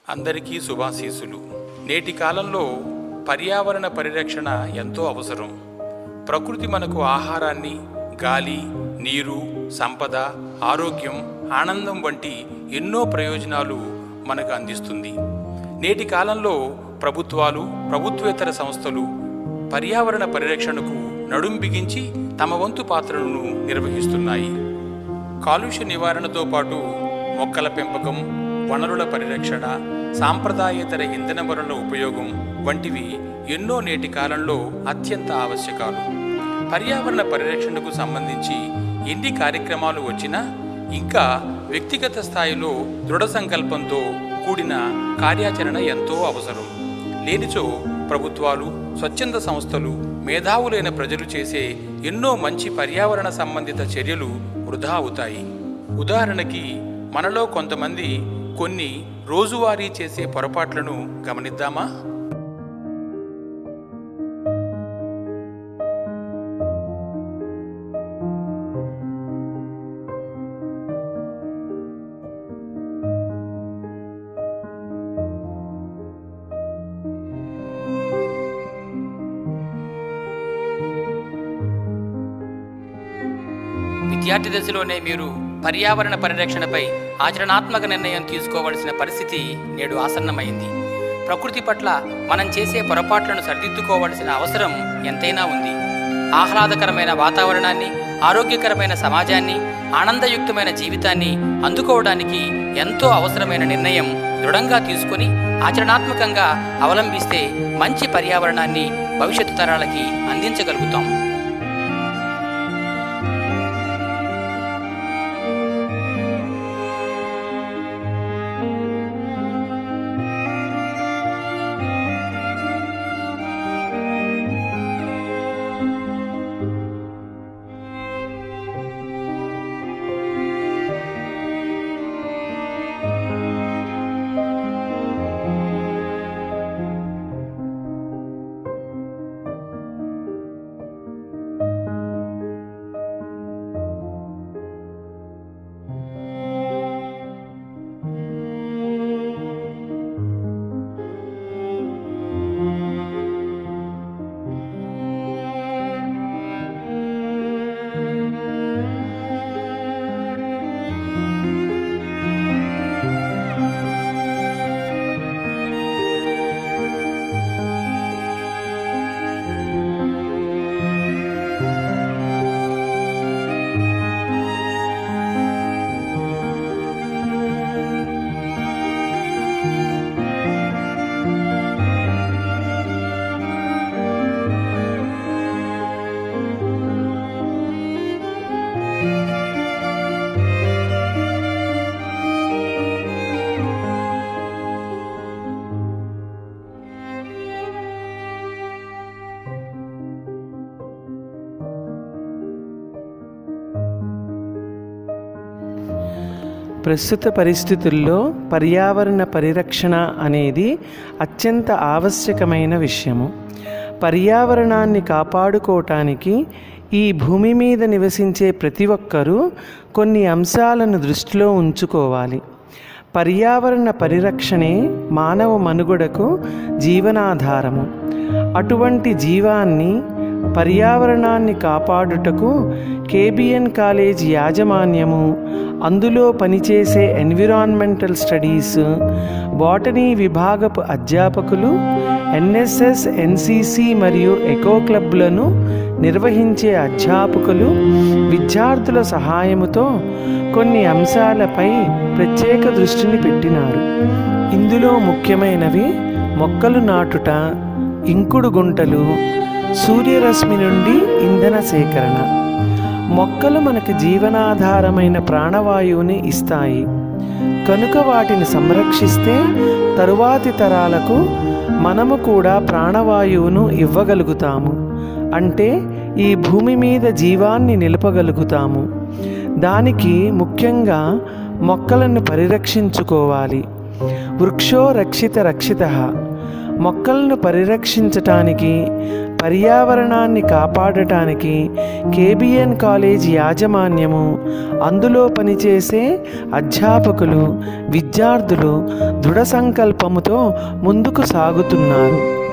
అందరికీ శుభాశీస్సులు నేటి కాలంలో పర్యావరణ పరిరక్షణ ఎంతో అవసరం ప్రకృతి మనకు ఆహారాన్ని గాలి నీరు సంపద ఆరోగ్యం ఆనందం వంటి ఎన్నో ప్రయోజనాలు మనకు అందిస్తుంది నేటి కాలంలో ప్రభుత్వాలు ప్రభుత్వేతర సంస్థలు పర్యావరణ పరిరక్షణకు నడుం బిగించి తమ వంతు పాత్రలను నిర్వహిస్తున్నాయి కాలుష్య నివారణతో పాటు మొక్కల పెంపకం వనరుల పరిరక్షణ సాంప్రదాయేతర ఇంధన వనరుల ఉపయోగం వంటివి ఎన్నో నేటి కాలంలో అత్యంత ఆవశ్యకాలు పర్యావరణ పరిరక్షణకు సంబంధించి ఎన్ని కార్యక్రమాలు వచ్చినా ఇంకా వ్యక్తిగత స్థాయిలో దృఢ సంకల్పంతో కూడిన కార్యాచరణ ఎంతో అవసరం లేనిచో ప్రభుత్వాలు స్వచ్ఛంద సంస్థలు మేధావులైన ప్రజలు చేసే ఎన్నో మంచి పర్యావరణ సంబంధిత చర్యలు వృధా అవుతాయి ఉదాహరణకి మనలో కొంతమంది కొన్ని రోజువారీ చేసే పొరపాట్లను గమనిద్దామా విద్యార్థి దశలోనే మీరు పర్యావరణ పరిరక్షణపై ఆచరణాత్మక నిర్ణయం తీసుకోవలసిన పరిస్థితి నేడు ఆసన్నమైంది ప్రకృతి పట్ల మనం చేసే పొరపాట్లను సరిదిద్దుకోవలసిన అవసరం ఎంతైనా ఉంది ఆహ్లాదకరమైన వాతావరణాన్ని ఆరోగ్యకరమైన సమాజాన్ని ఆనందయుక్తమైన జీవితాన్ని అందుకోవడానికి ఎంతో అవసరమైన నిర్ణయం దృఢంగా తీసుకొని ఆచరణాత్మకంగా అవలంబిస్తే మంచి పర్యావరణాన్ని భవిష్యత్తు తరాలకి అందించగలుగుతాం ప్రస్తుత పరిస్థితుల్లో పర్యావరణ పరిరక్షణ అనేది అత్యంత ఆవశ్యకమైన విషయము పర్యావరణాన్ని కాపాడుకోవటానికి ఈ భూమి మీద నివసించే ప్రతి ఒక్కరూ కొన్ని అంశాలను దృష్టిలో ఉంచుకోవాలి పర్యావరణ పరిరక్షణే మానవ మనుగడకు జీవనాధారము అటువంటి జీవాన్ని పర్యావరణాన్ని కాపాడుటకు కేబిఎన్ కాలేజ్ యాజమాన్యము అందులో పనిచేసే ఎన్విరాన్మెంటల్ స్టడీస్ బాటనీ విభాగపు అధ్యాపకులు ఎన్ఎస్ఎస్ ఎన్సిసి మరియు ఎకో క్లబ్లను నిర్వహించే అధ్యాపకులు విద్యార్థుల సహాయముతో కొన్ని అంశాలపై ప్రత్యేక దృష్టిని పెట్టినారు ఇందులో ముఖ్యమైనవి మొక్కలు నాటుట ఇంకుడు గుంటలు సూర్యరశ్మి నుండి ఇంధన సేకరణ మొక్కలు మనకు జీవనాధారమైన ప్రాణవాయువుని ఇస్తాయి కనుక వాటిని సంరక్షిస్తే తరువాతి తరాలకు మనము కూడా ప్రాణవాయువును ఇవ్వగలుగుతాము అంటే ఈ భూమి మీద జీవాన్ని నిలపగలుగుతాము దానికి ముఖ్యంగా మొక్కలను పరిరక్షించుకోవాలి వృక్షో రక్షిత రక్షిత మొక్కలను పరిరక్షించటానికి పర్యావరణాన్ని కాపాడటానికి కేబిఎన్ కాలేజ్ యాజమాన్యము అందులో పనిచేసే అధ్యాపకులు విద్యార్థులు దృఢ సంకల్పముతో ముందుకు సాగుతున్నారు